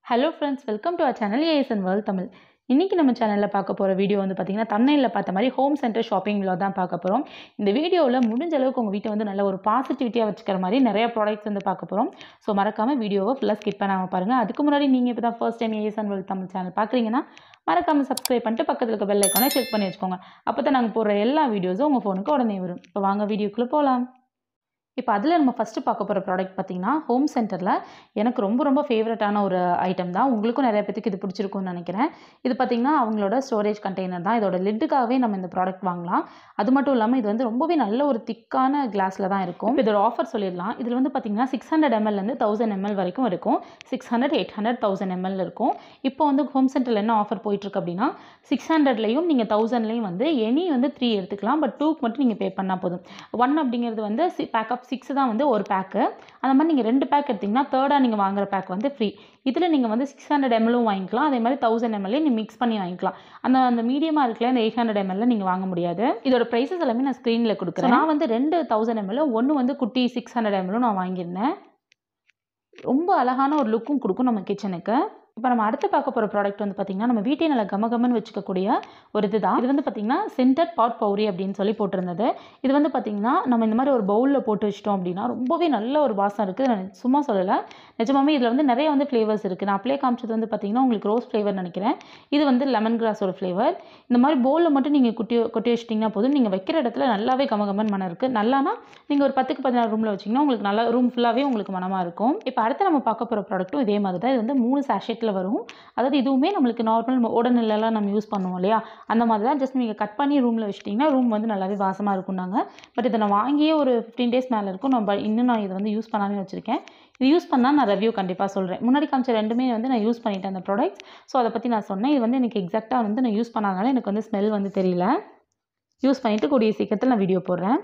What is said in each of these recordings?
hello friends welcome to our channel ASN world Tamil இன்றைக்கி நம்ம சேனலில் பார்க்க போகிற வீடியோ வந்து பார்த்திங்கன்னா தமிழில் பார்த்த மாதிரி ஹோம் சென்டர் ஷாப்பிங் விலாக் தான் பார்க்க போகிறோம் இந்த வீடியோவில் முடிஞ்ச அளவுக்கு உங்கள் வீட்டை வந்து நல்ல ஒரு பாசிட்டிவிட்டியாக வச்சுக்கிற மாதிரி நிறைய ப்ராடக்ட்ஸ் வந்து பார்க்க போகிறோம் ஸோ மறக்காமல் வீடியோவை ஃபுல்லாக ஸ்கிப் பண்ணாமல் பாருங்கள் அதுக்கு முன்னாடி நீங்கள் இப்போ தான் first time ASN world Tamil channel பார்க்குறீங்கன்னா மறக்காமல் சப்ஸ்கிரைப் பண்ணிட்டு பக்கத்தில் இருக்க பெல் ஐக்கானை கிளிக் பண்ணி வச்சுக்கோங்க அப்போ தான் நாங்கள் போடுற எல்லா வீடியோஸும் உங்கள் ஃபோனுக்கு உடனே வரும் இப்போ வாங்க வீடியோக்குள்ளே போகலாம் இப்போ அதில் நம்ம ஃபஸ்ட்டு பார்க்க போகிற ப்ராடக்ட் பார்த்திங்கன்னா ஹோம் சென்டரில் எனக்கு ரொம்ப ரொம்ப ஃபேவரட்டான ஒரு ஐட்டம் தான் உங்களுக்கும் நிறைய பேத்துக்கு இது பிடிச்சிருக்கும்னு நினைக்கிறேன் இது பார்த்திங்கன்னா அவங்களோட ஸ்டோரேஜ் கண்டெய்னர் தான் இதோட லிட்டுக்காகவே நம்ம இந்த ப்ராடக்ட் வாங்கலாம் அது மட்டும் இல்லாமல் இது வந்து ரொம்பவே நல்ல ஒரு திக்கான கிளாஸில் தான் இருக்கும் இப்போ இதோட ஆஃபர் சொல்லிடலாம் இதில் வந்து பார்த்திங்கன்னா சிக்ஸ் ஹண்ட்ரட் எம்எல்லேருந்து தௌசண்ட் எம்எல் வரைக்கும் இருக்கும் six hundred eight hundred thousand ML இருக்கும் இப்போ வந்து ஹோம் சென்டரில் என்ன ஆஃபர் போயிட்டுருக்கு அப்படின்னா சிக்ஸ் ஹண்ட்ரட்லேயும் நீங்கள் தௌசண்ட்லேயும் வந்து எனி வந்து த்ரீ எடுத்துக்கலாம் பட் டூக்கு மட்டும் நீங்கள் பே பண்ணால் போதும் ஒன் அப்படிங்கிறது வந்து பேக் ஆஃப் சிக்ஸ் தான் வந்து ஒரு பேக்கு அந்த மாதிரி நீங்கள் ரெண்டு பேக் எடுத்திங்கன்னா தேர்டாக நீங்கள் வாங்குற பேக் வந்து ஃப்ரீ இதில் நீங்கள் வந்து சிக்ஸ் ஹண்ட்ரட் எம்எல்லும் வாங்கிக்கலாம் அதே மாதிரி தௌசண்ட் எம்எல்ஏ நீங்கள் மிக்ஸ் பண்ணி வாங்கிக்கலாம் அந்த அந்த மீடியமாக இருக்கல அந்த எயிட் ஹண்ட்ரட் எம்எல்ல நீங்கள் வாங்க முடியாது இதோட ப்ரைஸஸ் எல்லாமே நான் ஸ்க்ரீனில் கொடுக்குறேன் நான் வந்து ரெண்டு தௌசண்ட் எம்எல் ஒன்று வந்து குட்டி சிக்ஸ் ஹண்ட்ரட் எம்எல்லும் நான் வாங்கியிருந்தேன் ரொம்ப அழகான ஒரு லுக்கும் கொடுக்கும் நம்ம கிச்சனுக்கு இப்போ நம்ம அடுத்து பார்க்க போகிற ப்ராடக்ட் வந்து பார்த்திங்கன்னா நம்ம வீட்டை நல்லா கமகமன்னு வச்சுக்கக்கூடிய ஒரு இது தான் இது வந்து பார்த்திங்கன்னா சென்டர் பாட் பவுரி அப்படின்னு சொல்லி போட்டிருந்தது இது வந்து பார்த்திங்கன்னா நம்ம இந்த மாதிரி ஒரு பவுலில் போட்டு வச்சிட்டோம் அப்படின்னா ரொம்பவே நல்ல ஒரு வாசம் இருக்குது நான் சும்மா சொல்லலை நிஜமாவே இதில் வந்து நிறைய வந்து ஃப்ளேவர்ஸ் இருக்குது நான் அப்ளே காமிச்சது வந்து பார்த்திங்கன்னா உங்களுக்கு ரோஸ் ஃப்ளேவர் நினைக்கிறேன் இது வந்து லெமன் கிராஸ் ஒரு ஃப்ளேவர் இந்த மாதிரி பவுலில் மட்டும் நீங்கள் குட்டி கொட்டி வச்சிட்டிங்கன்னா போதும் நீங்கள் வைக்கிற இடத்துல நல்லாவே கமகமன் மனம் இருக்குது நல்லானா நீங்கள் ஒரு பத்துக்கு பதினாறு ரூமில் வச்சிங்கன்னா உங்களுக்கு நல்லா ரூம் ஃபுல்லாகவே உங்களுக்கு மனமாக இருக்கும் இப்போ அடுத்து நம்ம பார்க்க போகிற ப்ராடக்ட்டும் இதே மாதிரி தான் இது வந்து மூணு சாஷெட்டில் வரும் அதாவது இதுவுமே நம்மளுக்கு நார்மல் உடனெல்லாம் நம்ம யூஸ் பண்ணுவோம் இல்லையா அந்த மாதிரி தான் ஜஸ்ட் நீங்கள் கட் பண்ணி ரூமில் வச்சிட்டிங்கன்னா ரூம் வந்து நல்லாவே வாசமாக இருக்கும்னாங்க பட் இதை நான் வாங்கியே ஒரு ஃபிஃப்டீன் டேஸ் மேலே இருக்கும் நம்ம இன்னும் நான் இதை வந்து யூஸ் பண்ணாமே வச்சுருக்கேன் இது யூஸ் பண்ணால் நான் ரிவ்யூ கண்டிப்பாக சொல்கிறேன் முன்னாடி காமிச்ச ரெண்டுமே வந்து நான் யூஸ் பண்ணிட்டேன் அந்த ப்ராடக்ட்ஸ் ஸோ அதை பற்றி நான் சொன்னேன் இது வந்து எனக்கு எக்ஸாக்டாக வந்து நான் யூஸ் பண்ணாதனால எனக்கு வந்து ஸ்மெல் வந்து தெரியல யூஸ் பண்ணிவிட்டு கூடிய சீக்கிரத்தில் நான் வீடியோ போடுறேன்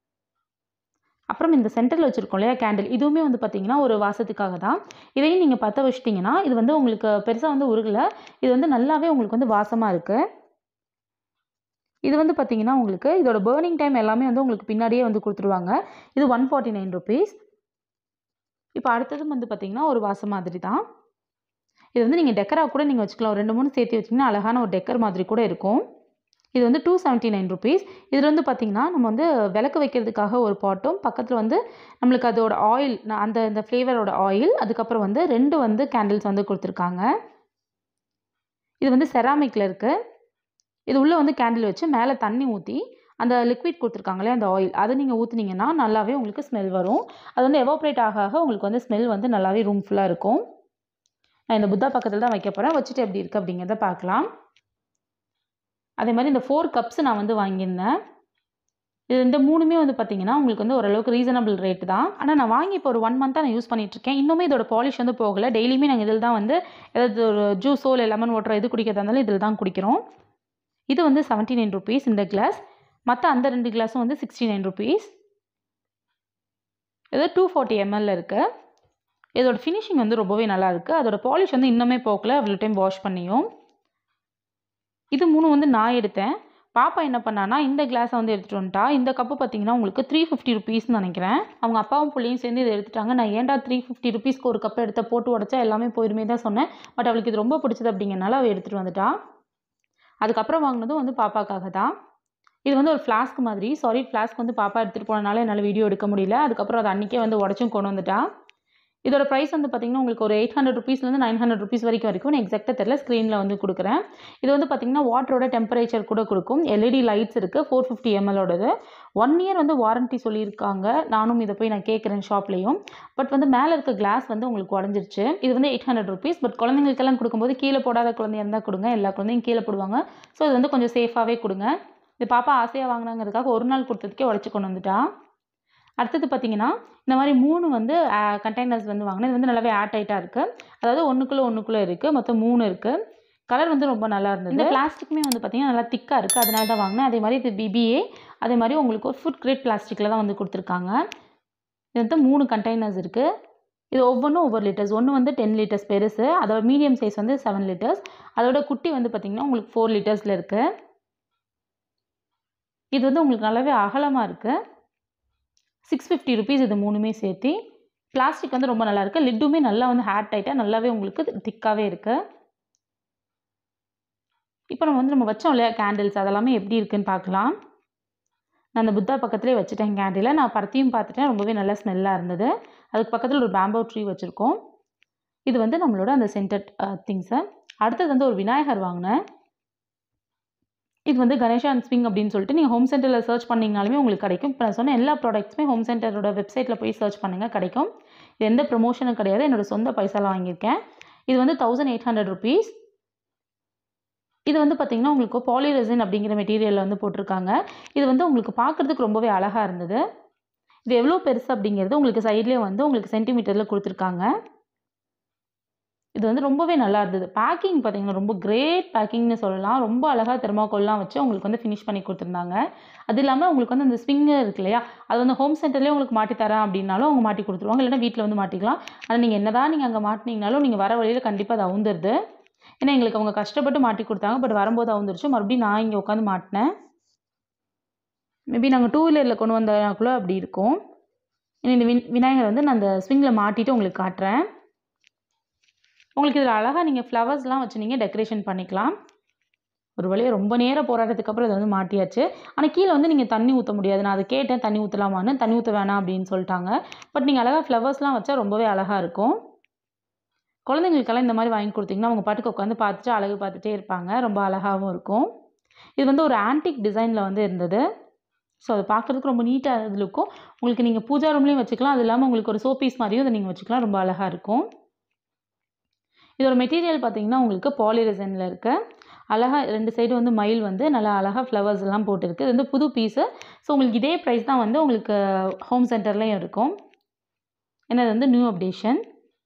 அப்புறம் இந்த சென்டரில் வச்சுருக்கோம் இல்லையா கேண்டில் இதுவுமே வந்து பார்த்திங்கன்னா ஒரு வாசத்துக்காக தான் இதையும் நீங்கள் பற்ற வச்சிட்டிங்கன்னா இது வந்து உங்களுக்கு பெருசாக வந்து உருகலை இது வந்து நல்லாவே உங்களுக்கு வந்து வாசமாக இருக்குது இது வந்து பார்த்திங்கன்னா உங்களுக்கு இதோட பேர்னிங் டைம் எல்லாமே வந்து உங்களுக்கு பின்னாடியே வந்து கொடுத்துருவாங்க இது ஒன் ஃபார்ட்டி நைன் ருபீஸ் இப்போ அடுத்ததும் வந்து பார்த்திங்கன்னா ஒரு வாசம் மாதிரி தான் இது வந்து நீங்கள் டெக்கராக கூட நீங்கள் வச்சுக்கலாம் ஒரு ரெண்டு மூணு சேர்த்து வச்சிங்கன்னா அழகான ஒரு டெக்கர் மாதிரி கூட இருக்கும் இது வந்து டூ செவன்ட்டி நைன் ருபீஸ் இதில் வந்து பார்த்திங்கன்னா நம்ம வந்து விளக்கு வைக்கிறதுக்காக ஒரு பாட்டும் பக்கத்தில் வந்து நம்மளுக்கு அதோட ஆயில் அந்த இந்த ஃப்ளேவரோட ஆயில் அதுக்கப்புறம் வந்து ரெண்டு வந்து கேண்டில்ஸ் வந்து கொடுத்துருக்காங்க இது வந்து செராமிக்கில் இருக்குது இது உள்ளே வந்து கேண்டில் வச்சு மேலே தண்ணி ஊற்றி அந்த லிக்விட் கொடுத்துருக்காங்களே அந்த ஆயில் அதை நீங்கள் ஊற்றுனீங்கன்னா நல்லாவே உங்களுக்கு ஸ்மெல் வரும் அது வந்து எவாப்ரேட் ஆக ஆக உங்களுக்கு வந்து ஸ்மெல் வந்து நல்லாவே ரூம் ஃபுல்லாக இருக்கும் நான் இந்த புத்தா பக்கத்தில் தான் வைக்க போகிறேன் வச்சுட்டு எப்படி இருக்குது அப்படிங்கிறத பார்க்கலாம் அதே மாதிரி இந்த ஃபோர் கப்ஸ் நான் வந்து வாங்கியிருந்தேன் இது இந்த மூணுமே வந்து பார்த்திங்கன்னா உங்களுக்கு வந்து ஓரளவுக்கு ரீசனபிள் ரேட் தான் ஆனால் நான் வாங்கி இப்போ ஒரு ஒன் மந்த்தாக நான் யூஸ் பண்ணிகிட்ருக்கேன் இன்னுமே இதோட பாலிஷ் வந்து போகலை டெய்லியுமே நாங்கள் இதில் தான் வந்து ஏதாவது ஒரு ஜூஸோ இல்லை லெமன் வாட்டரோ எது குடிக்கிறதா இருந்தாலும் இதில் தான் குடிக்கிறோம் இது வந்து செவன்ட்டி நைன் ருபீஸ் இந்த கிளாஸ் மற்ற அந்த ரெண்டு கிளாஸும் வந்து சிக்ஸ்டி நைன் ருபீஸ் இது டூ ஃபார்ட்டி எம்எல்ல இருக்குது இதோட ஃபினிஷிங் வந்து ரொம்பவே நல்லா இருக்குது அதோட பாலிஷ் வந்து இன்னுமே போகல அவ்வளோ டைம் வாஷ் பண்ணியும் இது மூணு வந்து நான் எடுத்தேன் பாப்பா என்ன பண்ணான்னா இந்த கிளாஸை வந்து எடுத்துகிட்டு வந்துட்டா இந்த கப்பு பார்த்தீங்கன்னா உங்களுக்கு த்ரீ ஃபிஃப்டி ருபீஸ்னு நினைக்கிறேன் அவங்க அப்பாவும் பிள்ளையும் சேர்ந்து இதை எடுத்துட்டாங்க நான் ஏன்டா த்ரீ ஃபிஃப்டி ருபீஸ்க்கு ஒரு கப் எடுத்த போட்டு உடச்சா எல்லாமே போயிருமே தான் சொன்னேன் பட் அவளுக்கு இது ரொம்ப பிடிச்சது அப்படிங்கிறனால அவள் எடுத்துகிட்டு வந்துட்டா அதுக்கப்புறம் வாங்கினதும் வந்து பாப்பாக்காக தான் இது வந்து ஒரு ஃப்ளாஸ்க் மாதிரி சாரி ஃப்ளாஸ்க் வந்து பாப்பா எடுத்துகிட்டு போனனால என்னால் வீடியோ எடுக்க முடியல அதுக்கப்புறம் அதை அன்றைக்கே வந்து உடச்சும் கொண்டு வந்துட்டா இதோட ப்ரைஸ் வந்து பார்த்திங்கன்னா உங்களுக்கு ஒரு எயிட் ஹண்ட்ரட் ருபீஸ்லேருந்து நைன் ஹண்ட்ரட் ருபீஸ் வரைக்கும் வரைக்கும் நான் எக்ஸாக்டாக தெரியல ஸ்க்ரீனில் வந்து கொடுக்குறேன் இது வந்து பார்த்திங்கன்னா வாட்டரோட டெம்பரேச்சர் கூட கொடுக்கும் எல்இடி லைட்ஸ் இருக்குது ஃபோர் ஃபிஃப்டி எம்எலோடது ஒன் இயர் வந்து வாரண்ட்டி சொல்லியிருக்காங்க நானும் இதை போய் நான் கேட்குறேன் ஷாப்லேயும் பட் வந்து மேலே இருக்க கிளாஸ் வந்து உங்களுக்கு உடஞ்சிருச்சு இது வந்து எயிட் ஹண்ட்ரட் ருபீஸ் பட் குழந்தைங்களுக்கெல்லாம் கொடுக்கும்போது கீழே போடாத குழந்தையா இருந்தால் கொடுங்க எல்லா குழந்தையும் கீழே போடுவாங்க ஸோ இது வந்து கொஞ்சம் சேஃபாகவே கொடுங்க இது பாப்பா ஆசையாக வாங்கினாங்கிறதுக்காக ஒரு நாள் கொடுத்ததுக்கே உடச்சி கொண்டு வந்துட்டா அடுத்தது பார்த்திங்கன்னா இந்த மாதிரி மூணு வந்து கண்டெய்னர்ஸ் வந்து வாங்கினேன் இது வந்து நல்லாவே ஏர் டைட்டாக இருக்குது அதாவது ஒன்றுக்குள்ளே ஒன்றுக்குள்ளே இருக்குது மொத்தம் மூணு இருக்குது கலர் வந்து ரொம்ப நல்லா இருந்தது இந்த பிளாஸ்டிக்குமே வந்து பார்த்திங்கன்னா நல்லா திக்காக இருக்குது அதனால தான் வாங்கினேன் அதே மாதிரி இது பிபிஏ அதே மாதிரி உங்களுக்கு ஒரு ஃபுட் கிரேட் பிளாஸ்டிக்கில் தான் வந்து கொடுத்துருக்காங்க இது வந்து மூணு கண்டெய்னர்ஸ் இருக்குது இது ஒவ்வொன்றும் ஒவ்வொரு லிட்டர்ஸ் ஒன்று வந்து டென் லிட்டர்ஸ் பெருசு அதோட மீடியம் சைஸ் வந்து செவன் லிட்டர்ஸ் அதோட குட்டி வந்து பார்த்திங்கன்னா உங்களுக்கு ஃபோர் லிட்டர்ஸில் இருக்குது இது வந்து உங்களுக்கு நல்லாவே அகலமாக இருக்குது சிக்ஸ் ஃபிஃப்டி ருபீஸ் இது மூணுமே சேர்த்து பிளாஸ்டிக் வந்து ரொம்ப நல்லா இருக்குது லிட்டுமே நல்லா வந்து ஹேர் டைட்டாக நல்லாவே உங்களுக்கு திக்காகவே இருக்குது இப்போ நம்ம வந்து நம்ம வச்சோம் இல்லையா கேண்டில்ஸ் அதெல்லாமே எப்படி இருக்குன்னு பார்க்கலாம் நான் அந்த புத்தா பக்கத்துலேயே வச்சுட்டேன் கேண்டிலை நான் பருத்தியும் பார்த்துட்டேன் ரொம்பவே நல்லா ஸ்மெல்லாக இருந்தது அதுக்கு பக்கத்தில் ஒரு பேம்போ ட்ரீ வச்சுருக்கோம் இது வந்து நம்மளோட அந்த சென்டட் திங்ஸு அடுத்தது வந்து ஒரு விநாயகர் வாங்கினேன் இது வந்து கணேஷா அண்ட் ஸ்விங் அப்படின்னு சொல்லிட்டு நீங்கள் ஹோம் சென்டரில் சர்ச் பண்ணிங்கனாலுமே உங்களுக்கு கிடைக்கும் இப்போ நான் சொன்ன எல்லா ப்ராடக்ட்ஸுமே ஹோம் சென்டரோட வெப்சைட்டில் போய் சர்ச் பண்ணுங்கள் கிடைக்கும் இது எந்த ப்ரொமோஷனும் கிடையாது என்னோடய சொந்த பைசாவில் வாங்கியிருக்கேன் இது வந்து தௌசண்ட் எயிட் ஹண்ட்ரட் ருபீஸ் இது வந்து பார்த்திங்கன்னா உங்களுக்கு பாலிரெசின் அப்படிங்கிற மெட்டீரியலில் வந்து போட்டிருக்காங்க இது வந்து உங்களுக்கு பார்க்குறதுக்கு ரொம்பவே அழகாக இருந்தது இது எவ்வளோ பெருசு அப்படிங்கிறது உங்களுக்கு சைட்லேயே வந்து உங்களுக்கு சென்டிமீட்டரில் கொடுத்துருக்காங்க இது வந்து ரொம்பவே நல்லா இருந்தது பேக்கிங் பார்த்தீங்கன்னா ரொம்ப கிரேட் பேக்கிங்னு சொல்லலாம் ரொம்ப அழகாக தெர்மாக்கோல்லாம் வச்சு உங்களுக்கு வந்து ஃபினிஷ் பண்ணி கொடுத்துருந்தாங்க அது இல்லாமல் உங்களுக்கு வந்து அந்த ஸ்விங்கு இருக்கு இல்லையா அது வந்து ஹோம் சென்டர்லேயே உங்களுக்கு மாட்டி தரேன் அப்படின்னாலும் அவங்க மாட்டி கொடுத்துருவாங்க இல்லைனா வீட்டில் வந்து மாட்டிக்கலாம் ஆனால் நீங்கள் என்ன தான் நீங்கள் அங்கே மாட்டினீங்கனாலும் நீங்கள் வர வழியில் கண்டிப்பாக அது அவுந்துருது ஏன்னா எங்களுக்கு அவங்க கஷ்டப்பட்டு மாட்டி கொடுத்தாங்க பட் வரும்போது அவுந்துருச்சு மறுபடியும் நான் இங்கே உட்காந்து மாட்டினேன் மேபி நாங்கள் டூ வீலரில் கொண்டு வந்தக்குள்ளே அப்படி இருக்கும் இந்த வின் விநாயகர் வந்து நான் அந்த ஸ்விங்கில் மாட்டிட்டு உங்களுக்கு காட்டுறேன் உங்களுக்கு இதில் அழகாக நீங்கள் ஃப்ளவர்ஸ்லாம் வச்சு நீங்கள் டெக்கரேஷன் பண்ணிக்கலாம் ஒரு வழியாக ரொம்ப நேரம் போராட்டத்துக்கு அப்புறம் இதை வந்து மாட்டியாச்சு ஆனால் கீழே வந்து நீங்கள் தண்ணி ஊற்ற முடியாது நான் அதை கேட்டேன் தண்ணி ஊற்றலாமான்னு தண்ணி ஊற்ற வேணாம் அப்படின்னு சொல்லிட்டாங்க பட் நீங்கள் அழகாக ஃப்ளவர்ஸ்லாம் வச்சா ரொம்பவே அழகாக இருக்கும் குழந்தைங்களுக்கெல்லாம் இந்த மாதிரி வாங்கி கொடுத்தீங்கன்னா அவங்க பாட்டுக்கு உட்காந்து பார்த்துட்டு அழகு பார்த்துட்டே இருப்பாங்க ரொம்ப அழகாகவும் இருக்கும் இது வந்து ஒரு ஆன்டிக் டிசைனில் வந்து இருந்தது ஸோ அது பார்க்குறதுக்கு ரொம்ப நீட்டாக இது இருக்கும் உங்களுக்கு நீங்கள் பூஜா ரூம்லேயும் வச்சுக்கலாம் அது இல்லாமல் உங்களுக்கு ஒரு சோப்பீஸ் மாதிரியும் இதை நீங்கள் வச்சுக்கலாம் ரொம்ப அழகாக இருக்கும் இதோட மெட்டீரியல் பார்த்தீங்கன்னா உங்களுக்கு பாலிரெசனில் இருக்குது அழகாக ரெண்டு சைடு வந்து மயில் வந்து நல்லா அழகாக ஃப்ளவர்ஸ் எல்லாம் போட்டிருக்கு இது வந்து புது பீஸு ஸோ உங்களுக்கு இதே ப்ரைஸ் தான் வந்து உங்களுக்கு ஹோம் சென்டர்லேயும் இருக்கும் ஏன்னா இது வந்து நியூ அப்டேஷன்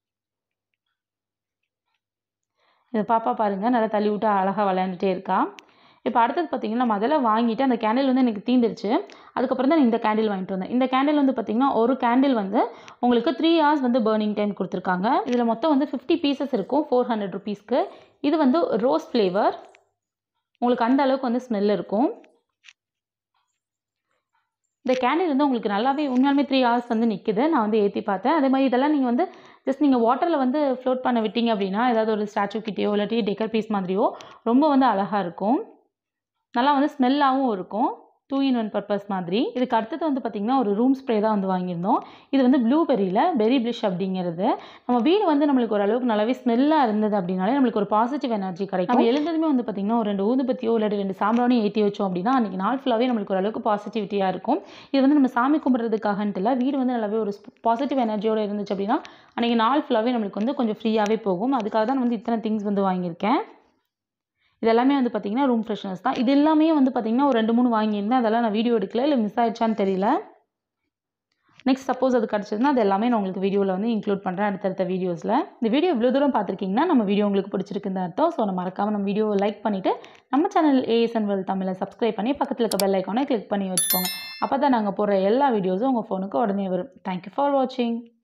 இது பாப்பா பாருங்கள் நல்லா தள்ளி விட்டு அழகாக விளையாண்டுட்டே இருக்கா இப்போ அடுத்தது பார்த்தீங்கன்னா நம்ம அதெல்லாம் வாங்கிட்டு அந்த கேண்டில் வந்து எனக்கு தீந்துருச்சு அதுக்கப்புறம் தான் இந்த கேண்டில் வாங்கிட்டு வந்தேன் இந்த கேண்டில் வந்து பார்த்திங்கன்னா ஒரு கேண்டில் வந்து உங்களுக்கு த்ரீ ஹவர்ஸ் வந்து பேர்னிங் டைம் கொடுத்துருக்காங்க இதில் மொத்தம் வந்து ஃபிஃப்டி பீசஸ் இருக்கும் ஃபோர் ஹண்ட்ரட் ருபீஸ்க்கு இது வந்து ரோஸ் ஃப்ளேவர் உங்களுக்கு அந்த அளவுக்கு வந்து ஸ்மெல் இருக்கும் இந்த கேண்டில் வந்து உங்களுக்கு நல்லாவே உண்மையாலுமே த்ரீ ஹவர்ஸ் வந்து நிற்குது நான் வந்து ஏற்றி பார்த்தேன் அதே மாதிரி இதெல்லாம் நீங்கள் வந்து ஜஸ்ட் நீங்கள் வாட்டரில் வந்து ஃப்ளோட் பண்ண விட்டீங்க அப்படின்னா ஏதாவது ஒரு ஸ்டாச்சு கிட்டேயோ இல்லாட்டி டெக்கர் பீஸ் மாதிரியோ ரொம்ப வந்து அழகாக இருக்கும் நல்லா வந்து ஸ்மெல்லாகவும் இருக்கும் டூ இன் ஒன் பர்பஸ் மாதிரி இதுக்கு அடுத்தது வந்து பார்த்திங்கன்னா ஒரு ரூம் ஸ்ப்ரே தான் வந்து வாங்கியிருந்தோம் இது வந்து ப்ளூபெரியில் பெரி பிளிஷ் அப்படிங்கிறது நம்ம வீடு வந்து நம்மளுக்கு ஓரளவுக்கு நல்லாவே ஸ்மெல்லாக இருந்தது அப்படின்னாலே நம்மளுக்கு ஒரு பாசிட்டிவ் எனர்ஜி கிடைக்கும் நம்ம எழுந்ததுமே வந்து பார்த்திங்கன்னா ஒரு ரெண்டு ஊதுபத்தியோ இல்லாட்டி ரெண்டு சாம்பிராணியும் ஏற்றி வச்சோம் அப்படின்னா அன்றைக்கி நாள் ஃபுல்லாகவே நம்மளுக்கு ஓரளவுக்கு பாசிட்டிவிட்டியாக இருக்கும் இது வந்து நம்ம சாமி கும்பிட்றதுக்காகன்ட்டு இல்லை வீடு வந்து நல்லாவே ஒரு பாசிட்டிவ் எனர்ஜியோடு இருந்துச்சு அப்படின்னா அன்றைக்கி நாள் ஃபுல்லாகவே நம்மளுக்கு வந்து கொஞ்சம் ஃப்ரீயாகவே போகும் அதுக்காக தான் வந்து இத்தனை திங்ஸ் வந்து வாங்கியிருக்கேன் இது எல்லாமே வந்து பார்த்திங்கன்னா ரூம் ஃப்ரெஷ்னஸ் தான் இது எல்லாமே வந்து பார்த்திங்கன்னா ஒரு ரெண்டு மூணு வாங்கியிருந்தேன் அதெல்லாம் நான் வீடியோ எடுக்கல இல்லை மிஸ் ஆயிடுச்சான்னு தெரியல நெக்ஸ்ட் சப்போஸ் அது கிடச்சதுன்னா அது எல்லாமே நான் உங்களுக்கு வீடியோவில் வந்து இன்க்ளூட் பண்ணுறேன் அடுத்தடுத்த வீடியோஸில் இந்த வீடியோ இவ்வளோ தூரம் பார்த்துருக்கீங்கன்னா நம்ம வீடியோ உங்களுக்கு பிடிச்சிருக்குன்னு அர்த்தம் ஸோ நம்ம மறக்காமல் நம்ம வீடியோவை லைக் பண்ணிவிட்டு நம்ம சேனல் ஏஎஸ்என் வேல் தமிழை சப்ஸ்கிரைப் பண்ணி பக்கத்தில் இருக்க பெல் ஐக்கானை கிளிக் பண்ணி வச்சுக்கோங்க அப்போ தான் நாங்கள் போடுற எல்லா வீடியோஸும் உங்கள் ஃபோனுக்கு உடனே வரும் தேங்க்யூ ஃபார் வாட்சிங்